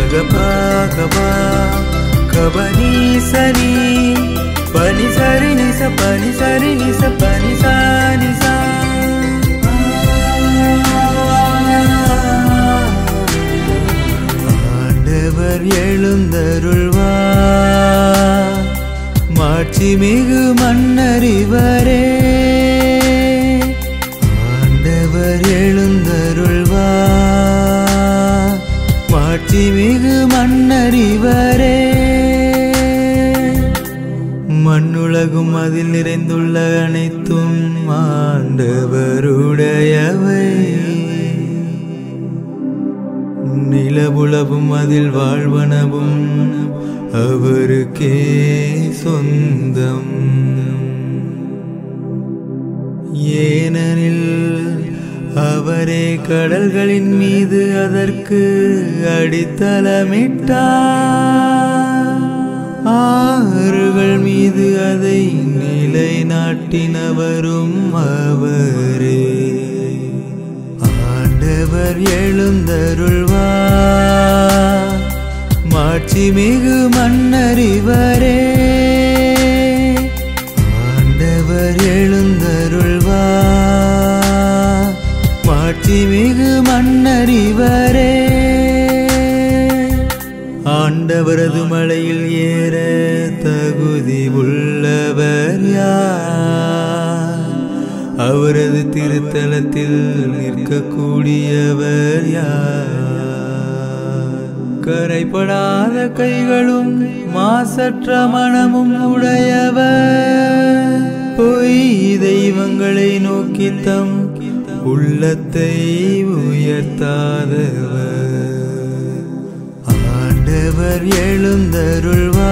மகபா கபா கபனி சனி பனி சரி நிச பனி சரி நிச பனி சா நிசா ஆண்டவர் எழுந்தருள்வா மாட்சி மிகு மன்னறிவரே ஆண்டவர் எழுந்தருள்வா மாட்சி மிகு மன்னறிவரே மண்ணுலகும் அதில் நிறைந்துள்ள அனைத்தும் ஆண்டவருடையவை நிலவுலவும் அதில் வாழ்வனவும் அவருக்கே சொந்தம் ஏனெனில் அவரே கடல்களின் மீது அதற்கு அடித்தளமிட்டார் ஆறுகள் மீது அதை நிலைநாட்டினவரும் அவரே ஆண்டவர் எழுந்தருள்வா மாட்சி மிகு மன்னறிவரே ஆண்டவர் எழுந்தருள்வா மாட்சி மிகு மன்னறிவரே ஆண்டவரது மலையில் ஏற தகுதி உள்ளவர் யார் அவரது திருத்தலத்தில் நிற்கக்கூடியவர் யார் கரைப்படாத கைகளும் மாசற்ற மனமும் உடையவர் பொய் தெய்வங்களை நோக்கி தம் உள்ளத்தை உயர்த்தாதவர் ஆண்டவர் எழுந்தருள்வா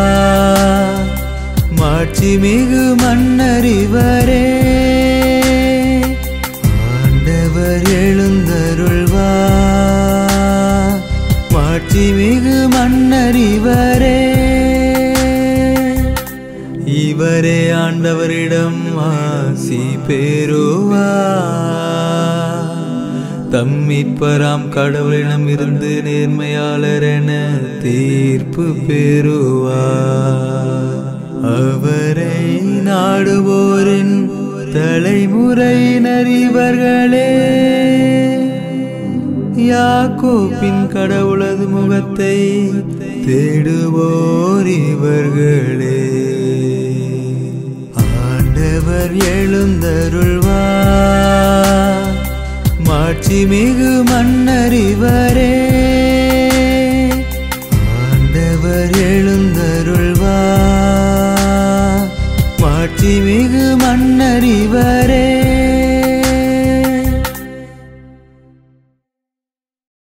மாட்சி மிகு மன்னறிவரே ஆண்டவர் எழுந்தருள்வா மாட்சி மிகு மன்னறிவரே இவரே ஆண்டவரிடம் ஆசி பெறுவா தம்மிப்பராம் கடவுளிடம் இருந்து நேர்மையாளர் என தீர்ப்பு பெறுவார் அவரை நாடுவோரின் தலைமுறையினர் இவர்களே யாக்கோப்பின் கடவுளது முகத்தை தேடுவோர் இவர்களே ஆண்டவர் எழுந்தருள்வா மாட்சி மிகு மன்னறிவரே ஆண்டவர் எழுந்தருள்வா மாட்சி மிகு மன்னறிவரே